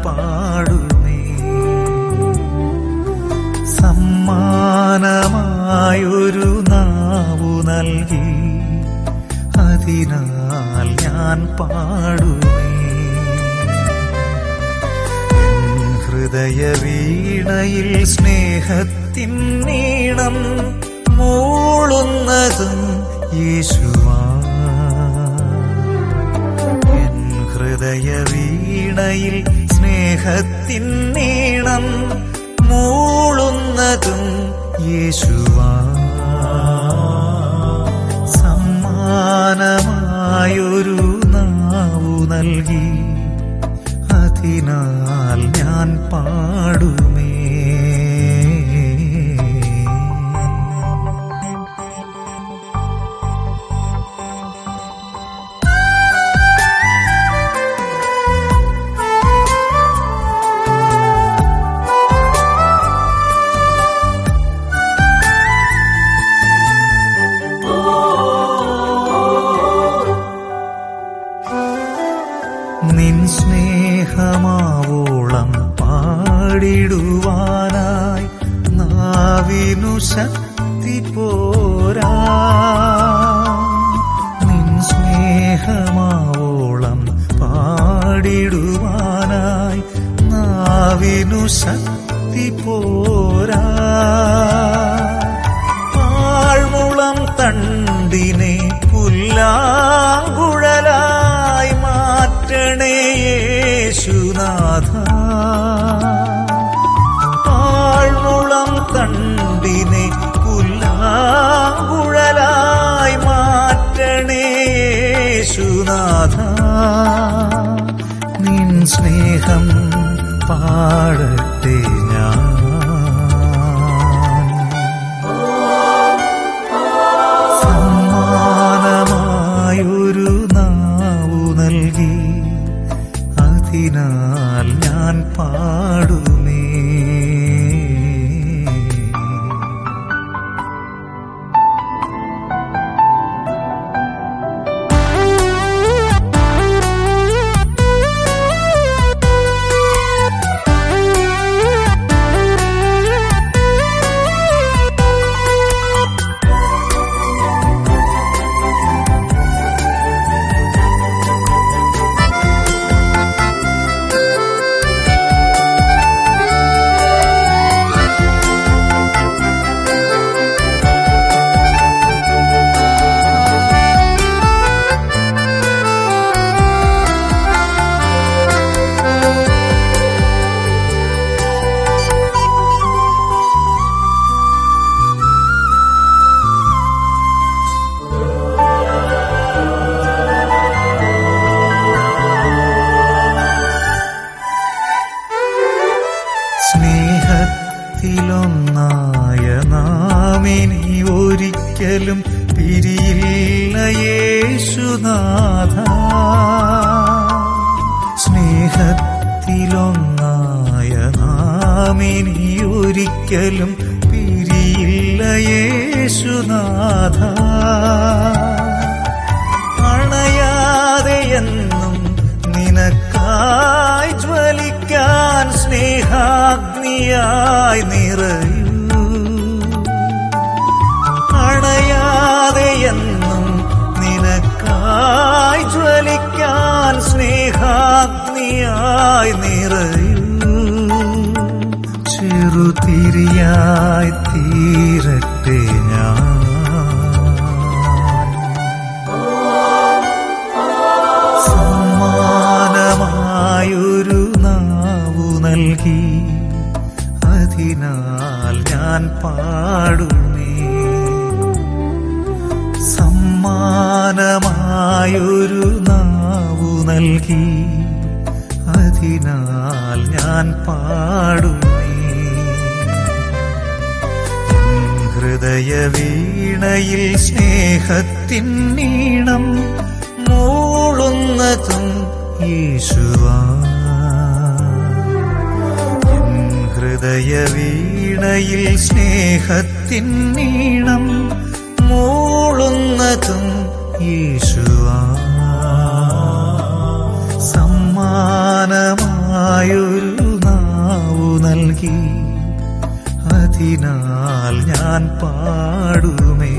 പാടുമേ സമ്മാനമായൊരു നാവു നൽകി അതിനാൽ ഞാൻ പാടുമേ എൻ ഹൃദയ വീണയിൽ സ്നേഹത്തിൻ നീണം മൂളുന്നതും യേശുവാ എൻ ഹൃദയ വീണയിൽ സ്നേഹത്തിൻ നീണം മൂളുന്നതും യേശുവാ സമ്മാനമായൊരു നാവു നൽകി അതിനാൽ ഞാൻ പാടുമേ നിൻ സ്നേഹമാവോളം പാടിടുവാനായി നാവിനു ശക്തി പോരാ നിൻ സ്നേഹമാവോളം പാടിടുവാനായി നാവിനു ശക്തി പോരാ പാഴ്മുളം തണ്ടിനെ പുല്ലാങ്കുഴലായി മാറ്റണേ യേശുനാഥ പാഴ്മുളം തണ്ടിനെ പുല്ലാങ്കുഴലായി മാറ്റണേ യേശുനാഥ നിൻ സ്നേഹം പാടട്ടെ ഞാൻ സമ്മാനമായൊരു നാവു നൽകി അതിനാൽ ഞാൻ പാടുമേ സ്നേഹത്തിലൊന്നായ നാമിനി ഒരിക്കലും പിരിയില്ല യേശുനാഥ സ്നേഹത്തിലൊന്നായ നാമിനി ഒരിക്കലും പിരിയില്ല യേശുനാഥ അണയാതെ എന്നും നിനക്കായി ജ്വലിക്കാൻ സ്നേഹാഗ്നിയായി നിറയൂ അണയാതെ എന്നും നിനക്കായി ജ്വലിക്കാൻ സ്നേഹാഗ്നിയായി നിറയൂ ചെറുതിരിയായി തീരട്ടെ ഞാൻ സമ്മാനമായൊരു നാവു നൽകി അതിനാൽ ഞാൻ പാടുമേ സമ്മാനമായൊരു നാവു നൽകി അതിനാൽ ഞാൻ പാടുമേ എൻ ഹൃദയ വീണയിൽ സ്നേഹത്തിൻ നീണം മൂളുന്നതും യേശുവാ എൻ ഹൃദയ വീണയിൽ സ്നേഹത്തിൻ നീണം മൂളുന്നതും യേശുവാ സമ്മാനമാ എനിക്കായൊരു നാവു നൽകി അതിനാൽ ഞാൻ പാടുമേ